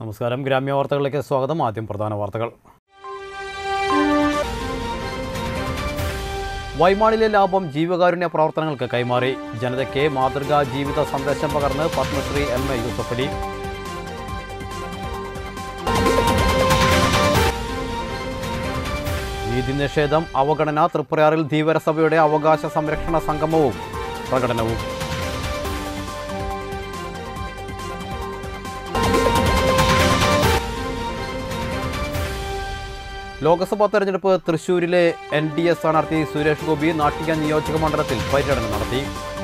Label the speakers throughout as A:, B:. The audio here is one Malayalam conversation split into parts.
A: നമസ്കാരം ഗ്രാമ്യ വാർത്തകളിലേക്ക് സ്വാഗതം ആദ്യം പ്രധാന വാർത്തകൾ വൈമാളിലെ ലാഭം ജീവകാരുണ്യ പ്രവർത്തനങ്ങൾക്ക് കൈമാറി ജനതയ്ക്ക് മാതൃകാ ജീവിത സന്ദേശം പകർന്ന് പത്മശ്രീ എം എ യൂസഫലി നീതി നിഷേധം അവഗണന തൃപ്രയാറിൽ ധീവരസഭയുടെ അവകാശ സംരക്ഷണ സംഗമവും പ്രകടനവും ലോക്സഭാ തെരഞ്ഞെടുപ്പ് തൃശൂരിലെ എൻ ഡി എ സ്ഥാനാർത്ഥി സുരേഷ് ഗോപി നാട്ടിക നിയോജക മണ്ഡലത്തിൽ പര്യടനം നടത്തി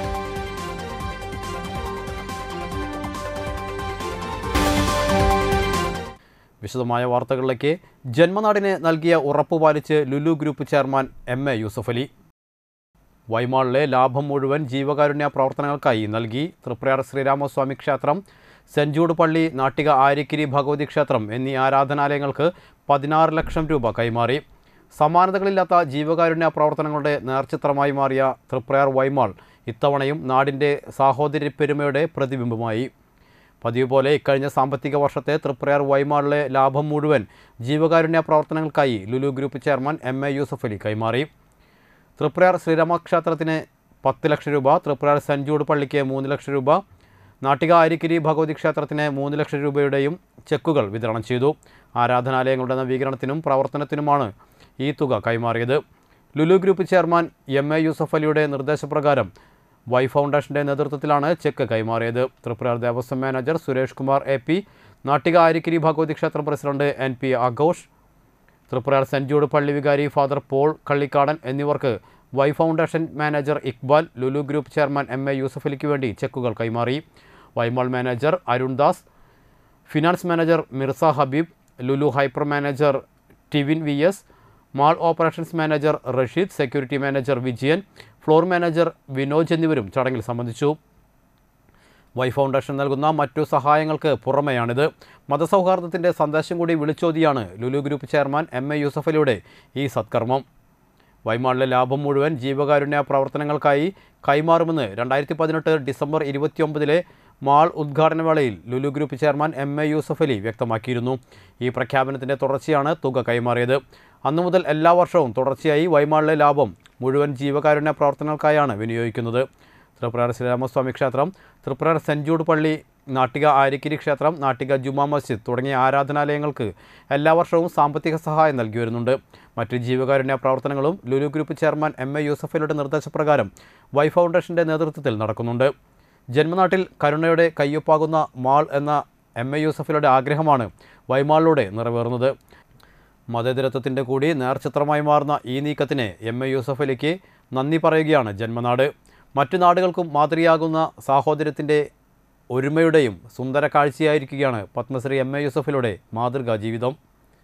A: വിശദമായ വാർത്തകളിലേക്ക് ജന്മനാടിന് നൽകിയ ഉറപ്പ് പാലിച്ച് Lulu group chairman M A Yusuf Ali വൈമാളിലെ ലാഭം മുഴുവൻ ജീവകാരുണ്യ പ്രവർത്തനങ്ങൾക്കായി നൽകി തൃപ്രയാർ ശ്രീരാമസ്വാമി ക്ഷേത്രം സെൻറ് ജൂഡ് പള്ളി നാട്ടിക ആര്യക്കിരി ഭഗവതി ക്ഷേത്രം എന്നീ ആരാധനാലയങ്ങൾക്ക് പതിനാറ് ലക്ഷം രൂപ കൈമാറി സമാനതകളില്ലാത്ത ജീവകാരുണ്യ പ്രവർത്തനങ്ങളുടെ നേർചിത്രമായി മാറിയ തൃപ്രയാർ വൈമാൾ ഇത്തവണയും നാടിൻ്റെ സാഹോദര്യപ്പെരുമയുടെ പ്രതിബിംബമായി പതിവ് പോലെ ഇക്കഴിഞ്ഞ സാമ്പത്തിക വർഷത്തെ തൃപ്രയാർ വൈമാളിലെ ലാഭം മുഴുവൻ ജീവകാരുണ്യ പ്രവർത്തനങ്ങൾക്കായി Lulu group chairman M A Yusuf Ali കൈമാറി തൃപ്രയാർ ശ്രീരാമക്ഷേത്രത്തിന് പത്ത് ലക്ഷം രൂപ തൃപ്രയാർ സെൻറ് ജൂഡ് പള്ളിക്ക് മൂന്ന് ലക്ഷം രൂപ നാട്ടിക ആര്യക്കിരി ഭഗവതി ക്ഷേത്രത്തിന് മൂന്ന് ലക്ഷം രൂപയുടെയും ചെക്കുകൾ വിതരണം ചെയ്തു ആരാധനാലയങ്ങളുടെ നവീകരണത്തിനും പ്രവർത്തനത്തിനുമാണ് ഈ തുക കൈമാറിയത് Lulu group chairman M A Yusuf അലിയുടെ നിർദ്ദേശപ്രകാരം വൈ ഫൗണ്ടേഷൻ്റെ നേതൃത്വത്തിലാണ് ചെക്ക് കൈമാറിയത് Triprayar Devaswom manager Suresh Kumar A P Nattika Aryakkiri Bhagavathi ക്ഷേത്രം president N P Aghosh Triprayar saint Jude പള്ളി വികാരി ഫാദർ പോൾ കള്ളിക്കാടൻ എന്നിവർക്ക് Y foundation manager Iqbal Lulu group chairman M A Yusuf അലിക്ക് വേണ്ടി ചെക്കുകൾ കൈമാറി Y mall manager Arun Das finance manager Mirza Habeeb Lulu hyper manager Tivin V S mall operations manager Rasheed security manager Vijayan floor manager Vinoj എന്നിവരും ചടങ്ങിൽ സംബന്ധിച്ചു വൈ ഫൗണ്ടേഷൻ നൽകുന്ന മറ്റു സഹായങ്ങൾക്ക് പുറമെയാണിത് മതസൗഹാർദ്ദത്തിൻ്റെ സന്ദേശം കൂടി വിളിച്ചോതിയാണ് Lulu group chairman M A Yusuf അലിയുടെ ഈ സത്കർമ്മം വൈമാളിലെ ലാഭം മുഴുവൻ ജീവകാരുണ്യ പ്രവർത്തനങ്ങൾക്കായി കൈമാറുമെന്ന് രണ്ടായിരത്തി പതിനെട്ട് ഡിസംബർ ഇരുപത്തിയൊമ്പതിലെ മാൾ ഉദ്ഘാടന വേളയിൽ Lulu group chairman M A Yusuf Ali വ്യക്തമാക്കിയിരുന്നു ഈ പ്രഖ്യാപനത്തിൻ്റെ തുടർച്ചയാണ് തുക കൈമാറിയത് അന്നു മുതൽ എല്ലാ വർഷവും തുടർച്ചയായി വൈമാളിലെ ലാഭം മുഴുവൻ ജീവകാരുണ്യ പ്രവർത്തനങ്ങൾക്കായാണ് വിനിയോഗിക്കുന്നത് തൃപ്രയാർ ശ്രീരാമസ്വാമി ക്ഷേത്രം തൃപ്രയാർ സെൻറ് ജൂഡ് പള്ളി നാട്ടിക ആര്യക്കിരി ക്ഷേത്രം നാട്ടിക ജുമാ മസ്ജിദ് തുടങ്ങിയ ആരാധനാലയങ്ങൾക്ക് എല്ലാ വർഷവും സാമ്പത്തിക സഹായം നൽകി വരുന്നുണ്ട് മറ്റ് ജീവകാരുണ്യ പ്രവർത്തനങ്ങളും Lulu group chairman M A യൂസഫലിയുടെ നിർദ്ദേശപ്രകാരം വൈ ഫൗണ്ടേഷൻ്റെ നേതൃത്വത്തിൽ നടക്കുന്നുണ്ട് ജന്മനാട്ടിൽ കരുണയുടെ കയ്യൊപ്പാകുന്ന മാൾ എന്ന എം എ യൂസഫിയുടെ ആഗ്രഹമാണ് വൈമാളിലൂടെ നിറവേറുന്നത് മതേതരത്വത്തിൻ്റെ കൂടി നേർചിത്രമായി മാറുന്ന ഈ നീക്കത്തിന് എം എ യൂസഫ് അലിക്ക് നന്ദി പറയുകയാണ് ജന്മനാട് മറ്റു നാടുകൾക്കും മാതൃകയാകുന്ന സാഹോദര്യത്തിൻ്റെ ഒരുമയുടെയും സുന്ദര കാഴ്ചയായിരിക്കുകയാണ് പത്മശ്രീ എം എ യൂസഫിലൂടെ മാതൃകാ ജീവിതം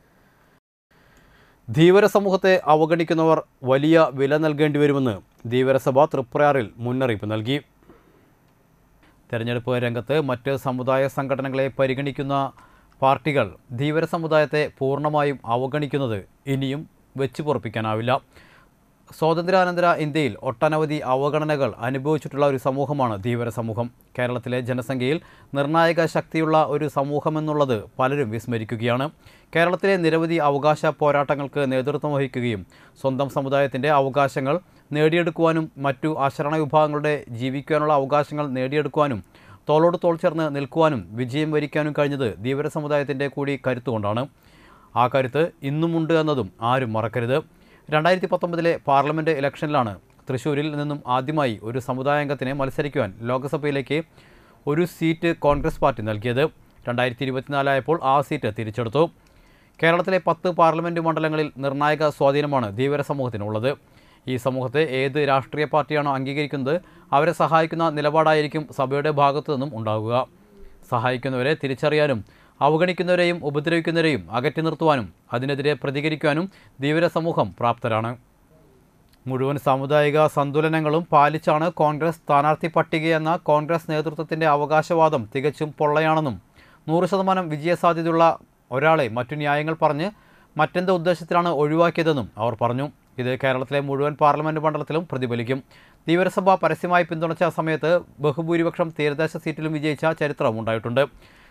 A: ധീവര സമൂഹത്തെ അവഗണിക്കുന്നവർ വലിയ വില നൽകേണ്ടി വരുമെന്ന് ധീവരസഭ തൃപ്രയാറിൽ മുന്നറിയിപ്പ് നൽകി തെരഞ്ഞെടുപ്പ് രംഗത്ത് മറ്റ് സമുദായ സംഘടനകളെ പരിഗണിക്കുന്ന പാർട്ടികൾ ധീവര സമുദായത്തെ പൂർണ്ണമായും അവഗണിക്കുന്നത് ഇനിയും വെച്ചു പൊറപ്പിക്കാനാവില്ല സ്വാതന്ത്ര്യാനന്തര ഇന്ത്യയിൽ ഒട്ടനവധി അവഗണനകൾ അനുഭവിച്ചിട്ടുള്ള ഒരു സമൂഹമാണ് ധീവര സമൂഹം കേരളത്തിലെ ജനസംഖ്യയിൽ നിർണായക ശക്തിയുള്ള ഒരു സമൂഹമെന്നുള്ളത് പലരും വിസ്മരിക്കുകയാണ് കേരളത്തിലെ നിരവധി അവകാശ പോരാട്ടങ്ങൾക്ക് നേതൃത്വം വഹിക്കുകയും സ്വന്തം സമുദായത്തിൻ്റെ അവകാശങ്ങൾ നേടിയെടുക്കുവാനും മറ്റു ആശരണ വിഭാഗങ്ങളുടെ ജീവിക്കാനുള്ള അവകാശങ്ങൾ നേടിയെടുക്കുവാനും തോളോട് തോൾ ചേർന്ന് നിൽക്കുവാനും വിജയം വരിക്കാനും കഴിഞ്ഞത് ധീവര സമുദായത്തിൻ്റെ കൂടി കരുത്തുകൊണ്ടാണ് ആ കരുത്ത് ഇന്നുമുണ്ട് എന്നതും ആരും മറക്കരുത് രണ്ടായിരത്തി പത്തൊമ്പതിലെ പാർലമെൻറ്റ് ഇലക്ഷനിലാണ് തൃശ്ശൂരിൽ നിന്നും ആദ്യമായി ഒരു സമുദായാംഗത്തിനെ മത്സരിക്കുവാൻ ലോക്സഭയിലേക്ക് ഒരു സീറ്റ് കോൺഗ്രസ് പാർട്ടി നൽകിയത് രണ്ടായിരത്തി ഇരുപത്തിനാലായപ്പോൾ ആ സീറ്റ് തിരിച്ചെടുത്തു കേരളത്തിലെ പത്ത് പാർലമെൻറ്റ് മണ്ഡലങ്ങളിൽ നിർണായക സ്വാധീനമാണ് ധീവര സമൂഹത്തിനുള്ളത് ഈ സമൂഹത്തെ ഏത് രാഷ്ട്രീയ പാർട്ടിയാണോ അംഗീകരിക്കുന്നത് അവരെ സഹായിക്കുന്ന നിലപാടായിരിക്കും സഭയുടെ ഭാഗത്തു നിന്നും ഉണ്ടാകുക സഹായിക്കുന്നവരെ തിരിച്ചറിയാനും അവഗണിക്കുന്നവരെയും ഉപദ്രവിക്കുന്നവരെയും അകറ്റി നിർത്തുവാനും അതിനെതിരെ പ്രതികരിക്കുവാനും ധീവര സമൂഹം പ്രാപ്തരാണ് മുഴുവൻ സാമുദായിക സന്തുലനങ്ങളും പാലിച്ചാണ് കോൺഗ്രസ് സ്ഥാനാർത്ഥി പട്ടികയെന്ന കോൺഗ്രസ് നേതൃത്വത്തിൻ്റെ അവകാശവാദം തികച്ചും പൊള്ളയാണെന്നും നൂറ് ശതമാനം വിജയസാധ്യതയുള്ള ഒരാളെ മറ്റു ന്യായങ്ങൾ പറഞ്ഞ് മറ്റെന്ത് ഉദ്ദേശത്തിലാണ് ഒഴിവാക്കിയതെന്നും അവർ പറഞ്ഞു ഇത് കേരളത്തിലെ മുഴുവൻ പാർലമെൻറ്റ് മണ്ഡലത്തിലും പ്രതിഫലിക്കും തീവ്രസഭ പരസ്യമായി പിന്തുണച്ച സമയത്ത് ബഹുഭൂരിപക്ഷം തീരദേശ സീറ്റിലും വിജയിച്ച ചരിത്രം ഉണ്ടായിട്ടുണ്ട്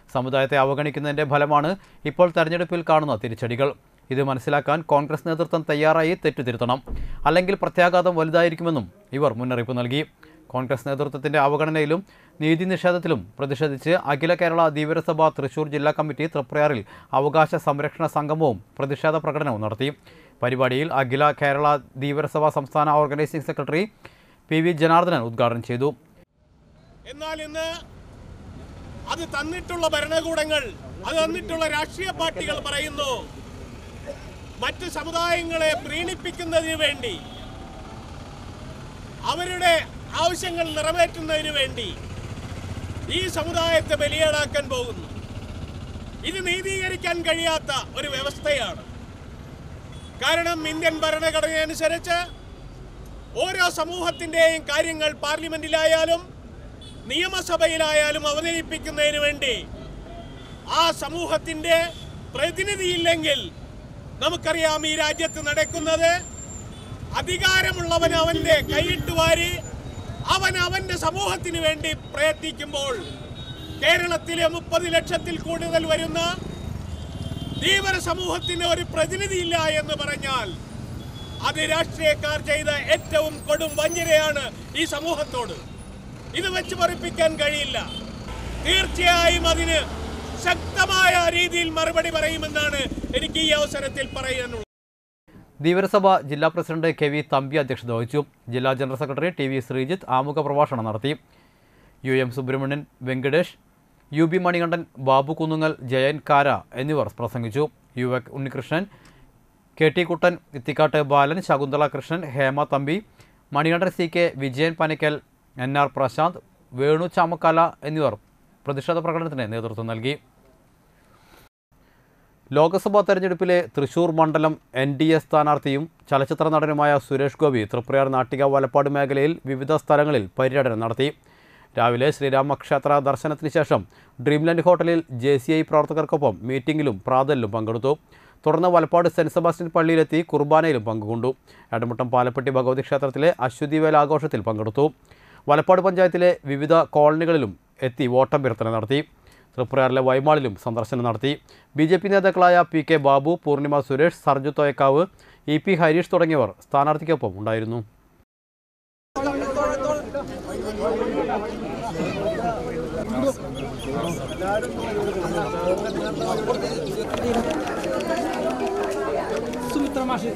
A: സമുദായത്തെ അവഗണിക്കുന്നതിന്റെ ഫലമാണ് ഇപ്പോൾ തെരഞ്ഞെടുപ്പിൽ കാണുന്ന തിരിച്ചടികൾ ഇത് മനസ്സിലാക്കാൻ കോൺഗ്രസ് നേതൃത്വം തയ്യാറായി തെറ്റുതിരുത്തണം അല്ലെങ്കിൽ പ്രത്യാഘാതം വലുതായിരിക്കുമെന്നും ഇവർ മുന്നറിയിപ്പ് നൽകി കോൺഗ്രസ് നേതൃത്വത്തിന്റെ അവഗണനയിലും നീതി നിഷേധത്തിലും പ്രതിഷേധിച്ച് അഖില കേരള ധീവരസഭ തൃശൂർ ജില്ലാ കമ്മിറ്റി തൃപ്രയാറിൽ അവകാശ സംരക്ഷണ സംഗമവും പ്രതിഷേധ പ്രകടനവും നടത്തി പരിപാടിയിൽ അഖില കേരള ധീവരസഭ സംസ്ഥാന organising secretary P V Janardhanan ഉദ്ഘാടനം ചെയ്തു
B: എന്നാൽ ഇന്ന് അത് തന്നിട്ടുള്ള ഭരണകൂടങ്ങൾ അത് തന്നിട്ടുള്ള രാഷ്ട്രീയ പാർട്ടികൾ പറയുന്നു മറ്റ് സമുദായങ്ങളെ പ്രീണിപ്പിക്കുന്നതിന് വേണ്ടി അവരുടെ ആവശ്യങ്ങൾ നിറവേറ്റുന്നതിന് വേണ്ടി ഈ സമുദായത്തെ ബലിയാടാക്കാൻ പോകുന്നു ഇത് നീതീകരിക്കാൻ കഴിയാത്ത ഒരു വ്യവസ്ഥയാണ് കാരണം ഇന്ത്യൻ ഭരണഘടന അനുസരിച്ച് ഓരോ സമൂഹത്തിൻ്റെയും കാര്യങ്ങൾ പാർലമെന്റിലായാലും നിയമസഭയിലായാലും അവതരിപ്പിക്കുന്നതിന് വേണ്ടി ആ സമൂഹത്തിന്റെ പ്രതിനിധിയില്ലെങ്കിൽ നമുക്കറിയാം ഈ രാജ്യത്ത് നടക്കുന്നത് അധികാരമുള്ളവൻ അവന്റെ കൈയിട്ട് വാരി അവൻ അവന്റെ സമൂഹത്തിന് വേണ്ടി പ്രയത്നിക്കുമ്പോൾ കേരളത്തിലെ മുപ്പത് ലക്ഷത്തിൽ കൂടുതൽ വരുന്ന ധീവര സമൂഹത്തിന് ഒരു പ്രതിനിധിയില്ല എന്ന് പറഞ്ഞാൽ അത് രാഷ്ട്രീയക്കാർ ചെയ്ത ഏറ്റവും കൊടും വഞ്ചനയാണ് ഈ സമൂഹത്തോട് ഇത് വെച്ച് പറയിപ്പിക്കാൻ കഴിയില്ല തീർച്ചയായും അതിന് ശക്തമായ രീതിയിൽ മറുപടി പറയുമെന്നാണ് എനിക്ക് ഈ അവസരത്തിൽ പറയാനുള്ളത്
A: ധീവരസഭ ജില്ലാ പ്രസിഡന്റ് കെ വി തമ്പി അധ്യക്ഷത വഹിച്ചു ജില്ലാ general secretary T V Sreejith ആമുഖ പ്രഭാഷണം നടത്തി U M Subramanian Venkatesh U B Manikandan Babu Kunnungal Jayan Kara എന്നിവർ പ്രസംഗിച്ചു U A Unnikrishnan K T Kuttan Ithikkat Balan Shakuntala Krishnan Hema Thampi Manikandan C K Vijayan Panakkal N R Prasanth Venu Chamakkala എന്നിവർ പ്രതിഷേധ പ്രകടനത്തിന് നേതൃത്വം നൽകി ലോക്സഭാ തെരഞ്ഞെടുപ്പിലെ തൃശൂർ മണ്ഡലം എൻ ഡി എ സ്ഥാനാർത്ഥിയും ചലച്ചിത്ര നടനുമായ സുരേഷ് ഗോപി തൃപ്രയാർ നാട്ടിക വലപ്പാട് മേഖലയിൽ വിവിധ സ്ഥലങ്ങളിൽ പര്യടനം നടത്തി രാവിലെ ശ്രീരാമക്ഷേത്ര ദർശനത്തിന് ശേഷം ഡ്രീംലാൻഡ് ഹോട്ടലിൽ ജെ സി ഐ പ്രവർത്തകർക്കൊപ്പം മീറ്റിംഗിലും പ്രാതലിലും പങ്കെടുത്തു തുടർന്ന് വലപ്പാട് സെൻറ് സെബാസ്റ്റ്യൻ പള്ളിയിലെത്തി കുർബാനയിലും പങ്കുകൊണ്ടു എടമുട്ടം പാലപ്പെട്ടി ഭഗവതി ക്ഷേത്രത്തിലെ അശ്വതിവേല ആഘോഷത്തിൽ പങ്കെടുത്തു വലപ്പാട് പഞ്ചായത്തിലെ വിവിധ കോളനികളിലും എത്തി വോട്ടഭ്യർത്ഥന നടത്തി തൃപ്രയാറിലെ വൈമാളിലും സന്ദർശനം നടത്തി ബി ജെ പി നേതാക്കളായ P K Babu Poornima Suresh Sarju Thoyakkavu E P Harish തുടങ്ങിയവർ സ്ഥാനാർത്ഥിക്കൊപ്പം ഉണ്ടായിരുന്നു
C: സുമിത്ര മാഷ്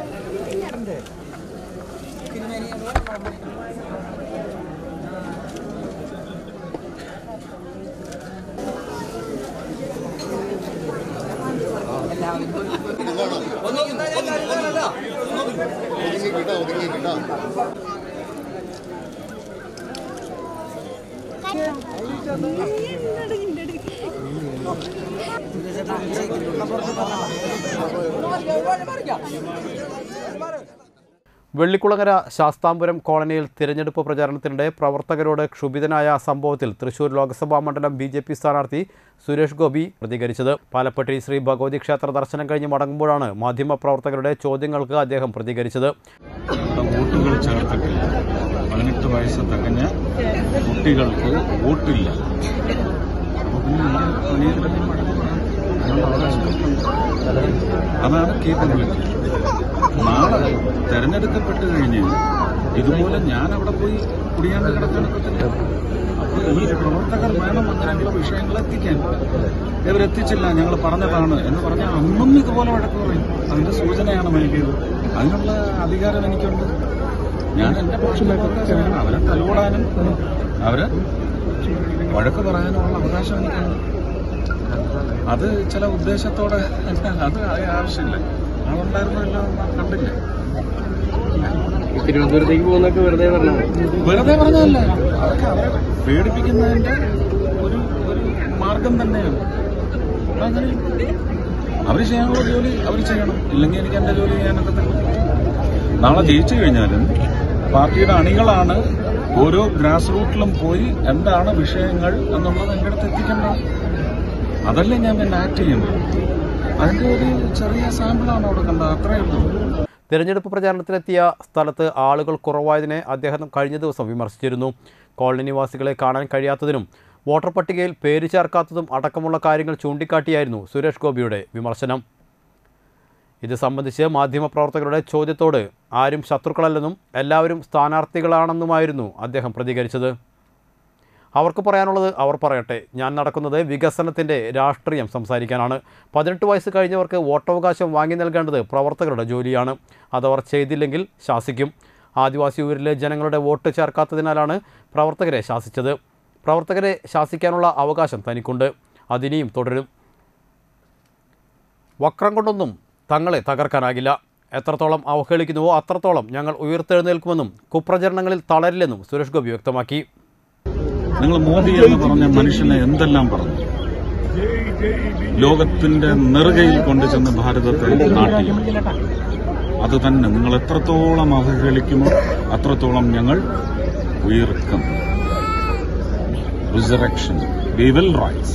A: വെള്ളിക്കുളങ്ങര ശാസ്താംപുരം കോളനിയിൽ തിരഞ്ഞെടുപ്പ് പ്രചാരണത്തിനിടെ പ്രവർത്തകരോട് ക്ഷുഭിതനായ സംഭവത്തിൽ തൃശൂർ ലോക്സഭാ മണ്ഡലം ബി ജെ പി സ്ഥാനാർത്ഥി സുരേഷ് ഗോപി പ്രതികരിച്ചത് പാലപ്പെട്ടി ശ്രീ ഭഗവതി ക്ഷേത്ര ദർശനം കഴിഞ്ഞ് മടങ്ങുമ്പോഴാണ് മാധ്യമപ്രവർത്തകരുടെ ചോദ്യങ്ങൾക്ക് അദ്ദേഹം പ്രതികരിച്ചത്
D: വോട്ടുകൾ ചേർത്തിട്ടില്ല പതിനെട്ട് വയസ്സ് തികഞ്ഞ കുട്ടികൾക്ക് വോട്ടില്ല അപ്പൊ പിന്നെ ഈ പണിയെടുക്കുന്ന അതിനുള്ള അവകാശം അതാണ് കേപ്പബിലിറ്റി നാളെ തെരഞ്ഞെടുക്കപ്പെട്ട് കഴിഞ്ഞ് ഇതുപോലെ ഞാൻ അവിടെ പോയി കുടിയാണ്ട് കിടക്കെടുക്കത്തില്ല അപ്പൊ ഈ പ്രവർത്തകർ വേണം അങ്ങനെയുള്ള വിഷയങ്ങൾ എത്തിക്കാൻ ഇവരെത്തിച്ചില്ല ഞങ്ങൾ പറഞ്ഞതാണ് എന്ന് പറഞ്ഞാൽ അന്നും ഇതുപോലെ വഴക്ക് പറയും അതിന്റെ സൂചനയാണ് നൽകിയത് അതിനുള്ള അധികാരം എനിക്കുണ്ട് ഞാൻ എന്റെ പക്ഷം അവരെ തലോടാനും അവരെ വഴക്ക് പറയാനുമുള്ള അവകാശം എനിക്കുണ്ട് അത് ചില ഉദ്ദേശത്തോടെ അത് ആവശ്യമില്ല അതുണ്ടായിരുന്നല്ലോ കണ്ടില്ലേ
C: തിരുവനന്തപുരത്തേക്ക് പോകുന്നൊക്കെ വെറുതെ പറഞ്ഞു
D: വെറുതെ പറഞ്ഞതല്ല അതൊക്കെ അവരെ പേടിപ്പിക്കുന്നതിന്റെ ഒരു ഒരു മാർഗം തന്നെയാണ് അതങ്ങനെ അവർ ചെയ്യാനുള്ള ജോലി അവർ ചെയ്യണം ഇല്ലെങ്കിൽ എനിക്ക് എന്റെ ജോലി ചെയ്യാനൊക്കത്തില്ല നാളെ ജയിച്ചു കഴിഞ്ഞാലും പാർട്ടിയുടെ അണികളാണ് ഓരോ ഗ്രാസ് റൂട്ടിലും പോയി എന്താണ് വിഷയങ്ങൾ എന്നുള്ളത് എൻ്റെ അടുത്ത് എത്തിക്കേണ്ടത് അതല്ലേ ഞാൻ പിന്നെ ആക്ട് ചെയ്യുന്നത് അതിന്റെ ഒരു ചെറിയ സാമ്പിളാണ് അവിടെ കണ്ടത് അത്രയേ ഉള്ളൂ
A: തിരഞ്ഞെടുപ്പ് പ്രചാരണത്തിലെത്തിയ സ്ഥലത്ത് ആളുകൾ കുറവായതിനെ അദ്ദേഹം കഴിഞ്ഞ ദിവസം വിമർശിച്ചിരുന്നു കോളനി നിവാസികളെ കാണാൻ കഴിയാത്തതിനും വോട്ടർ പട്ടികയിൽ പേര് ചേർക്കാത്തതും അടക്കമുള്ള കാര്യങ്ങൾ ചൂണ്ടിക്കാട്ടിയായിരുന്നു സുരേഷ് ഗോപിയുടെ വിമർശനം ഇത് സംബന്ധിച്ച് മാധ്യമപ്രവർത്തകരുടെ ചോദ്യത്തോട് ആരും ശത്രുക്കളല്ലെന്നും എല്ലാവരും സ്ഥാനാർത്ഥികളാണെന്നുമായിരുന്നു അദ്ദേഹം പ്രതികരിച്ചത് അവർക്ക് പറയാനുള്ളത് അവർ പറയട്ടെ ഞാൻ നടക്കുന്നത് വികസനത്തിൻ്റെ രാഷ്ട്രീയം സംസാരിക്കാനാണ് പതിനെട്ട് വയസ്സ് കഴിഞ്ഞവർക്ക് വോട്ടവകാശം വാങ്ങി നൽകേണ്ടത് പ്രവർത്തകരുടെ ജോലിയാണ് അതവർ ചെയ്തില്ലെങ്കിൽ ശാസിക്കും ആദിവാസി ഊരിലെ ജനങ്ങളുടെ വോട്ട് ചേർക്കാത്തതിനാലാണ് പ്രവർത്തകരെ ശാസിച്ചത് പ്രവർത്തകരെ ശാസിക്കാനുള്ള അവകാശം തനിക്കുണ്ട് അതിനിയും തുടരും വക്രം കൊണ്ടൊന്നും തങ്ങളെ തകർക്കാനാകില്ല എത്രത്തോളം അവഹേളിക്കുന്നുവോ അത്രത്തോളം ഞങ്ങൾ ഉയർത്തെഴുന്നേൽക്കുമെന്നും കുപ്രചരണങ്ങളിൽ തളരില്ലെന്നും സുരേഷ് ഗോപി വ്യക്തമാക്കി
D: നിങ്ങൾ മോദി എന്ന് പറഞ്ഞ മനുഷ്യനെ എന്തെല്ലാം പറഞ്ഞു ലോകത്തിന്റെ നെറുകയിൽ കൊണ്ടുചെന്ന് ഭാരതത്തെ നാട്ടി അത് തന്നെ നിങ്ങൾ എത്രത്തോളം അവഹേളിക്കുമോ അത്രത്തോളം ഞങ്ങൾ ഉയർക്കും resurrection we will rise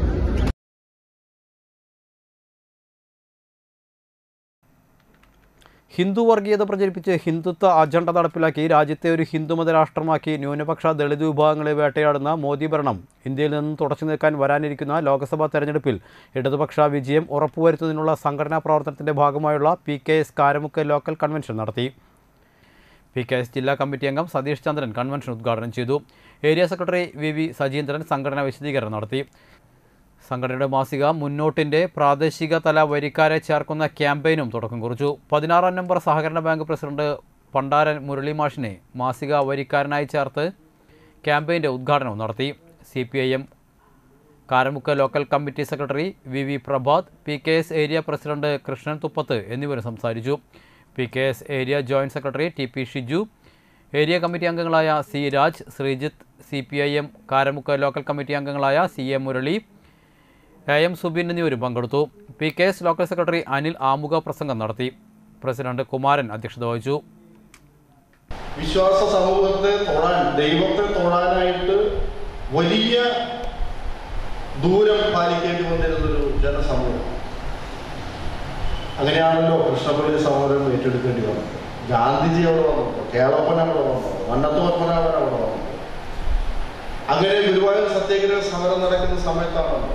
A: Hindu വർഗീയത പ്രചരിപ്പിച്ച് ഹിന്ദുത്വ അജണ്ട നടപ്പിലാക്കി രാജ്യത്തെ ഒരു ഹിന്ദുമത രാഷ്ട്രമാക്കി ന്യൂനപക്ഷ ദളിത് വിഭാഗങ്ങളെ വേട്ടയാടുന്ന മോദി ഭരണം ഇന്ത്യയിൽ നിന്നും തുടച്ചു നിൽക്കാൻ വരാനിരിക്കുന്ന ലോക്സഭാ തെരഞ്ഞെടുപ്പിൽ ഇടതുപക്ഷ വിജയം ഉറപ്പുവരുത്തുന്നതിനുള്ള സംഘടനാ പ്രവർത്തനത്തിന്റെ ഭാഗമായുള്ള P K S Karamukku local convention നടത്തി പി കെ എസ് ജില്ലാ കമ്മിറ്റി അംഗം സതീഷ് ചന്ദ്രൻ കൺവെൻഷൻ ഉദ്ഘാടനം ചെയ്തു area secretary V V Sajeendran സംഘടനാ വിശദീകരണം നടത്തി സംഘടനയുടെ മാസിക മുന്നോട്ടിൻ്റെ പ്രാദേശിക തല വരിക്കാരെ ചേർക്കുന്ന ക്യാമ്പയിനും തുടക്കം കുറിച്ചു പതിനാറാം നമ്പർ സഹകരണ ബാങ്ക് പ്രസിഡന്റ് പണ്ടാരൻ മുരളി മാഷിനെ മാസിക വരിക്കാരനായി ചേർത്ത് ക്യാമ്പയിൻ്റെ ഉദ്ഘാടനവും നടത്തി C P I M Karamukku local committee secretary V V Prabhath P K S area president Krishnan Thuppath എന്നിവരും സംസാരിച്ചു P K S area joint secretary T P Shiju area committee അംഗങ്ങളായ C Raj Sreejith C P I M Karamukku local committee അംഗങ്ങളായ C A Murali A M Subin എന്നിവരും പങ്കെടുത്തു P K S local secretary Anil ആമുഖ പ്രസംഗം നടത്തി പ്രസിഡന്റ് കുമാരൻ അധ്യക്ഷത വഹിച്ചു
C: വിശ്വാസ സമൂഹത്തെ തൊഴാൻ ദൈവത്തെ തൊഴാനായിട്ട് വലിയ ദൂരം പാലിക്കേണ്ടി വന്നിരുന്നൊരു ജനസമൂഹം അങ്ങനെയാണല്ലോ കൃഷ്ണപള്ളി സമരം ഏറ്റെടുക്കേണ്ടി വന്നത് ഗാന്ധിജി അവിടെ വന്നപ്പോൾ കേളപ്പൻ അവിടെ വന്നത് വണ്ണത്ത് പത്മനാഭൻ അവിടെ വന്നത് അങ്ങനെ ഗുരുവായൂർ സത്യാഗ്രഹ സമരം നടക്കുന്ന സമയത്താണല്ലോ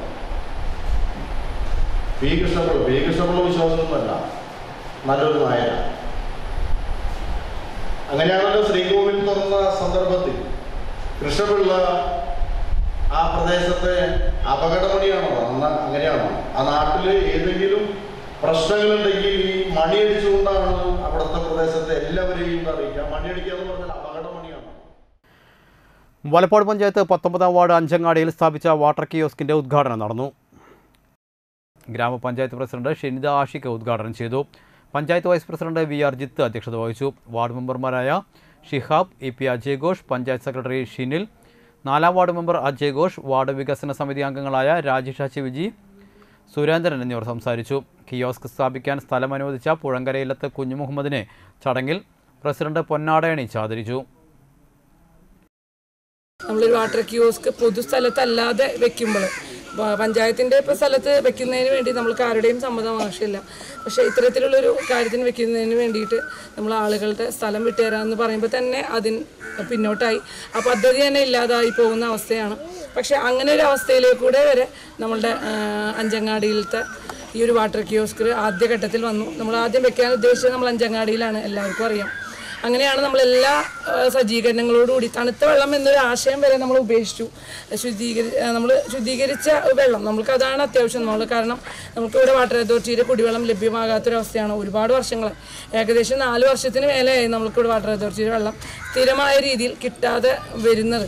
C: പി കൃഷ്ണപിള്ള പി കൃഷ്ണപിള്ള വിശ്വാസമൊന്നുമല്ല നല്ലൊരു നായനാണ് അങ്ങനെയാണല്ലോ ശ്രീകോവിൽ തുറന്ന സന്ദർഭത്തിൽ കൃഷ്ണപിള്ള ആ പ്രദേശത്തെ അപകടമണിയാണോ അന്ന് അങ്ങനെയാണോ ആ നാട്ടിൽ ഏതെങ്കിലും പ്രശ്നങ്ങളുണ്ടെങ്കിൽ ഈ മണിയടിച്ചുകൊണ്ടാണ് അവിടുത്തെ പ്രദേശത്തെ എല്ലാവരെയും അറിയിക്കുക മണിയടിക്കുക എന്ന് പറഞ്ഞാൽ അപകടമണിയാണ്
A: വലപ്പാട് പഞ്ചായത്ത് പത്തൊമ്പതാം വാർഡ് അഞ്ചങ്ങാടിയിൽ സ്ഥാപിച്ച വാട്ടർ കിയോസ്കിന്റെ ഉദ്ഘാടനം നടന്നു ഗ്രാമപഞ്ചായത്ത് പ്രസിഡന്റ് ഷെനിത ആഷിക്ക് ഉദ്ഘാടനം ചെയ്തു panchayat vice president V R Jith അധ്യക്ഷത വഹിച്ചു വാർഡ് മെമ്പർമാരായ Shihab E P Ajay Ghosh panchayat secretary Shinil നാലാം ward member Ajay Ghosh ward വികസന സമിതി അംഗങ്ങളായ രാജേഷ് അച്ചിവിജി സുരേന്ദ്രൻ എന്നിവർ സംസാരിച്ചു കിയോസ്ക് സ്ഥാപിക്കാൻ സ്ഥലം അനുവദിച്ച പുഴങ്കരയിലത്ത് കുഞ്ഞുമുഹമ്മദിനെ ചടങ്ങിൽ പ്രസിഡന്റ് പൊന്നാടയണിച്ച് ആദരിച്ചു
E: നമ്മളൊരു വാട്ടർ കിയോസ്ക് പൊതുസ്ഥലത്തല്ലാതെ വെക്കുമ്പോൾ പഞ്ചായത്തിൻ്റെ ഇപ്പോൾ സ്ഥലത്ത് വെക്കുന്നതിന് വേണ്ടി നമ്മൾക്ക് ആരുടെയും സമ്മതം ആവശ്യമില്ല പക്ഷേ ഇത്തരത്തിലുള്ളൊരു കാര്യത്തിന് വെക്കുന്നതിന് വേണ്ടിയിട്ട് നമ്മൾ ആളുകളുടെ സ്ഥലം വിട്ടുതരാമെന്ന് പറയുമ്പോൾ തന്നെ അതിന് പിന്നോട്ടായി ആ പദ്ധതി തന്നെ ഇല്ലാതായി പോകുന്ന അവസ്ഥയാണ് പക്ഷേ അങ്ങനെ ഒരു അവസ്ഥയിലേക്കൂടെ വരെ നമ്മളുടെ ആ, അഞ്ചങ്ങാടിയിലത്തെ ഈ ഒരു വാട്ടർ കിയോസ്ക് ആദ്യഘട്ടത്തിൽ വന്നു നമ്മൾ ആദ്യം വെക്കാൻ ഉദ്ദേശിച്ചത് നമ്മൾ അഞ്ചങ്ങാടിയിലാണ് എല്ലാവർക്കും അറിയാം അങ്ങനെയാണ് നമ്മൾ എല്ലാ ആ, സജ്ജീകരണങ്ങളോടുകൂടി തണുത്ത വെള്ളം എന്നൊരു ആശയം വരെ നമ്മൾ ഉപേക്ഷിച്ചു ശുദ്ധീകരി നമ്മൾ ശുദ്ധീകരിച്ച വെള്ളം നമുക്ക് അതാണ് അത്യാവശ്യം നമ്മൾ കാരണം നമുക്ക് ഇവിടെ വാട്ടർ അതോറിറ്റിയുടെ കുടിവെള്ളം ലഭ്യമാകാത്തൊരവസ്ഥയാണ് ഒരുപാട് വർഷങ്ങൾ ഏകദേശം നാല് വർഷത്തിന് മേലെയായി നമുക്കിവിടെ വാട്ടർ അതോറിറ്റിയുടെ വെള്ളം സ്ഥിരമായ രീതിയിൽ കിട്ടാതെ വരുന്നത്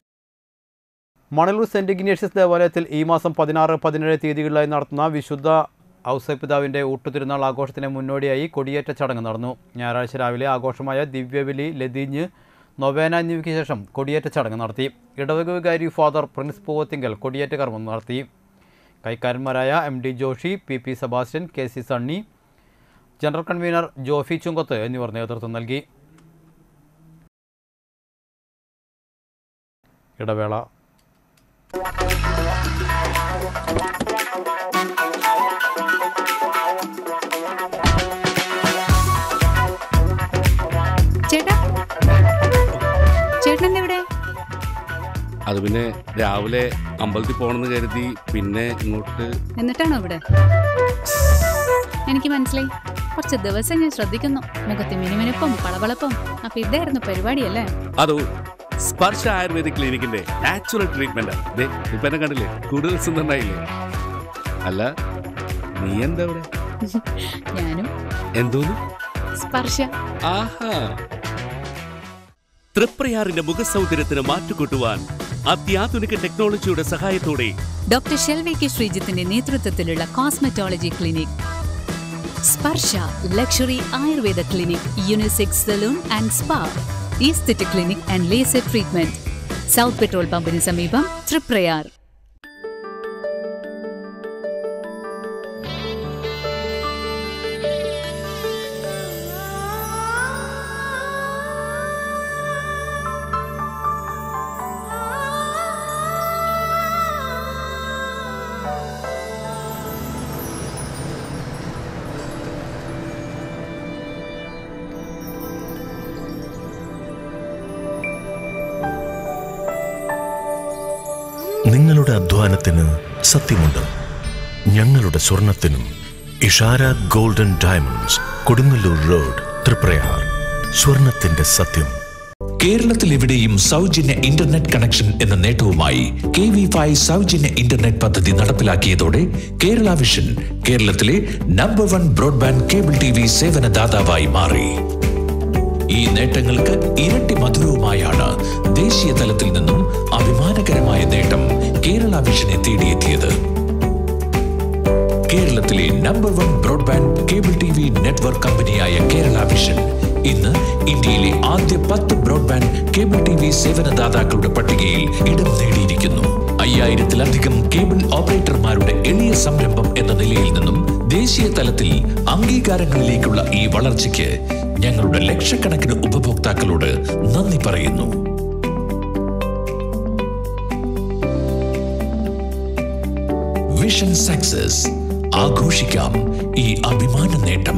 A: മണലൂർ സെന്റ് ഇഗ്നേഷ്യസ് ദേവാലയത്തിൽ ഈ മാസം പതിനാറ് പതിനേഴ് തീയതികളിലായി നടത്തുന്ന വിശുദ്ധ ഔസപിതാവിൻ്റെ ഊട്ടുതിരുനാൾ ആഘോഷത്തിന് മുന്നോടിയായി കൊടിയേറ്റ ചടങ്ങ് നടന്നു ഞായറാഴ്ച രാവിലെ ആഘോഷമായ ദിവ്യബലി ലതീഞ്ഞ് നൊവേന എന്നിവയ്ക്ക് ശേഷം കൊടിയേറ്റ ചടങ്ങ് നടത്തി ഇടവക വികാരി ഫാദർ പ്രിൻസ് പൂവത്തിങ്കൽ കൊടിയേറ്റ കർമ്മം നടത്തി കൈക്കാരന്മാരായ M D Joshy P P Sebastian K C Sunny general convener Jophy Chungath എന്നിവർ നേതൃത്വം നൽകി ഇടവേള
F: ചേട്ടാ ചേട്ടൻ എവിടെ അത് പിന്നെ രാവിലെ അമ്പലത്തിൽ പോകണമെന്ന് കരുതി പിന്നെ ഇങ്ങോട്ട്
G: എന്നിട്ടാണോ ഇവിടെ എനിക്ക് മനസ്സിലായി കുറച്ച് ദിവസം ഞാൻ ശ്രദ്ധിക്കുന്നു മുഖത്തെ മിനുമിനുപ്പും പളവളപ്പും അപ്പൊ ഇതായിരുന്നു പരിപാടിയല്ലേ
F: അതോ സ്പർശ ആയുർവേദിക് ക്ലിനിക്കിന്റെ നാച്ചുറൽ ട്രീറ്റ്മെന്റ് ദേ ഇപ്പൊ എന്നെ കണ്ടില്ലേ കൂടുതൽ സുന്ദരനായില്ലേ അല്ല നീ എന്താ ഇവിടെ
G: ഞാനും
F: എന്തോന്നു
G: സ്പർശ
F: ആഹാ തൃപ്രയാറിന്റെ മുഖസൗന്ദര്യത്തിന് മാറ്റുകൂട്ടുവാൻ അത്യാധുനിക ടെക്നോളജിയുടെ സഹായത്തോടെ
G: ഡോക്ടർ ഷെൽവി കെ ശ്രീജിത്തിന്റെ നേതൃത്വത്തിലുള്ള cosmetology clinic Sparsha luxury Ayurveda clinic unisex salon and spa aesthetic clinic and laser treatment south petrol പമ്പിന് സമീപം തൃപ്രയാർ
H: നിങ്ങളുടെ അധ്വാനത്തിന് സത്യമുണ്ട് ഞങ്ങളുടെ സ്വർണത്തിനും Ishara golden diamonds Kodungallur road Triprayar സ്വർണത്തിന്റെ സത്യം
I: കേരളത്തിൽ എവിടെയും സൗജന്യ ഇന്റർനെറ്റ് കണക്ഷൻ എന്ന നേട്ടവുമായി കെ വി ഫൈവ് സൗജന്യ ഇന്റർനെറ്റ് പദ്ധതി നടപ്പിലാക്കിയതോടെ കേരള വിഷൻ കേരളത്തിലെ number one broadband cable T V സേവനദാതാവായി മാറി ഈ നേട്ടങ്ങൾക്ക് ഇരട്ടി മധുരവുമായാണ് ദേശീയ തലത്തിൽ നിന്നും അഭിമാനകരമായ നേട്ടം കേരള വിഷനെ തേടിയെത്തിയത് കേരളത്തിലെ number one broadband cable T V network കമ്പനിയായ കേരള വിഷൻ ഇന്ന് ഇന്ത്യയിലെ ആദ്യ പത്ത് ബ്രോഡ്ബാൻഡ് കേബിൾ ടി വി സേവനദാതാക്കളുടെ പട്ടികയിൽ ഇടം നേടിയിരിക്കുന്നു അയ്യായിരത്തിലധികം കേബിൾ ഓപ്പറേറ്റർമാരുടെ എളിയ സംരംഭം എന്ന നിലയിൽ നിന്നും ദേശീയ തലത്തിൽ അംഗീകാരങ്ങളിലേക്കുള്ള ഈ വളർച്ചയ്ക്ക് ഞങ്ങളുടെ ലക്ഷക്കണക്കിന് ഉപഭോക്താക്കളോട് നന്ദി പറയുന്നു വിഷൻ സക്സസ് ആഘോഷിക്കാം ഈ അഭിമാന നേട്ടം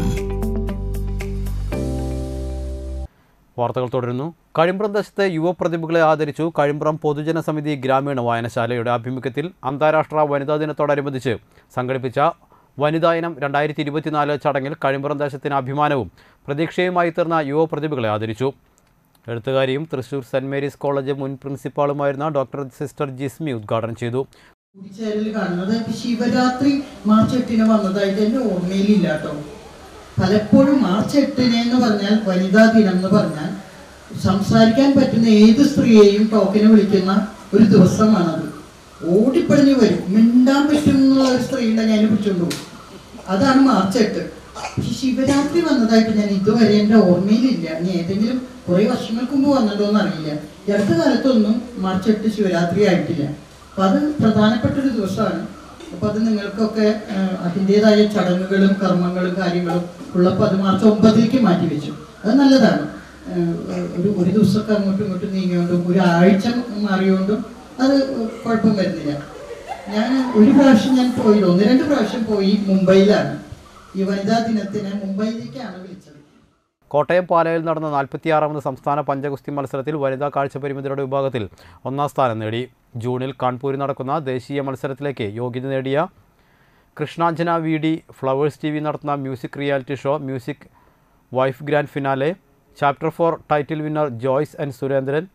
A: വാർത്തകൾ തുടരുന്നു കഴിമ്പ്രം ദേശത്തെ യുവപ്രതിഭകളെ ആദരിച്ചു കഴിമ്പ്രം പൊതുജന സമിതി ഗ്രാമീണ വായനശാലയുടെ ആഭിമുഖ്യത്തിൽ അന്താരാഷ്ട്ര വനിതാ ദിനത്തോടനുബന്ധിച്ച് സംഘടിപ്പിച്ച വനിതാ ഇനം രണ്ടായിരത്തി ഇരുപത്തിനാല് ചടങ്ങിൽ കഴിമ്പ്രം ദേശത്തിന് അഭിമാനവും പ്രതീക്ഷയുമായി തീർന്ന യുവപ്രതിഭകളെ ആദരിച്ചു എഴുത്തുകാരിയും തൃശൂർ സെൻറ് മേരീസ് കോളേജ് മുൻ പ്രിൻസിപ്പാളുമായിരുന്ന ഡോക്ടർ സിസ്റ്റർ ജിസ്മി ഉദ്ഘാടനം ചെയ്തു
J: കൂടിച്ചേരൽ കാണുന്നത് ഇപ്പൊ ശിവരാത്രി മാർച്ച് എട്ടിന് വന്നതായിട്ട് എൻ്റെ ഓർമ്മയിലില്ല കേട്ടോ പലപ്പോഴും മാർച്ച് എട്ടിന് എന്ന് പറഞ്ഞാൽ വനിതാ ദിനം എന്ന് പറഞ്ഞാൽ സംസാരിക്കാൻ പറ്റുന്ന ഏത് സ്ത്രീയെയും ടോക്കിന് വിളിക്കുന്ന ഒരു ദിവസമാണത് ഓടിപ്പടിഞ്ഞ് വരും മിണ്ടാൻ പറ്റും എന്നുള്ള ഒരു സ്ത്രീയുടെ ഞാൻ പിടിച്ചോണ്ടു അതാണ് മാർച്ച് എട്ട് പക്ഷെ ശിവരാത്രി വന്നതായിട്ട് ഞാൻ ഇതുവരെ എൻ്റെ ഓർമ്മയിലില്ല ഇനി ഏതെങ്കിലും കുറേ വർഷങ്ങൾക്ക് മുമ്പ് വന്നതോ എന്നറിയില്ല ഈ അടുത്ത കാലത്തൊന്നും മാർച്ച് എട്ട് ശിവരാത്രി ആയിട്ടില്ല അപ്പൊ അത് പ്രധാനപ്പെട്ട ഒരു ദിവസമാണ് അപ്പൊ അത് നിങ്ങൾക്കൊക്കെ ആഹ്, അതിൻ്റെതായ ചടങ്ങുകളും കർമ്മങ്ങളും കാര്യങ്ങളും ഉള്ളപ്പോൾ അത് മാർച്ച് ഒമ്പതിലേക്ക് മാറ്റി വെച്ചു അത് നല്ലതാണ് ആഹ്, ഒരു ഒരു ദിവസമൊക്കെ അങ്ങോട്ടും ഇങ്ങോട്ടും നീങ്ങിയോണ്ടും ഒരു ആഴ്ച മാറിയോണ്ടും അത് കുഴപ്പം വരുന്നില്ല ഞാൻ ഒരു പ്രാവശ്യം ഞാൻ പോയി ഒന്ന് രണ്ട് പ്രാവശ്യം പോയി മുംബൈയിലാണ് ഈ വനിതാ ദിനത്തിന് മുംബൈയിലേക്കാണ് വിളിച്ചത്
A: കോട്ടയം പാലയിൽ നടന്ന നാൽപ്പത്തിയാറാമത് സംസ്ഥാന പഞ്ചഗുസ്തി മത്സരത്തിൽ വനിതാ കാഴ്ചപരിമിതരുടെ വിഭാഗത്തിൽ ഒന്നാം സ്ഥാനം നേടി ജൂണിൽ കാൺപൂരിൽ നടക്കുന്ന ദേശീയ മത്സരത്തിലേക്ക് യോഗ്യത നേടിയ Krishnanjana V D flowers T V നടത്തുന്ന music reality show music wife grand finale chapter four title winner Joyce and Surendran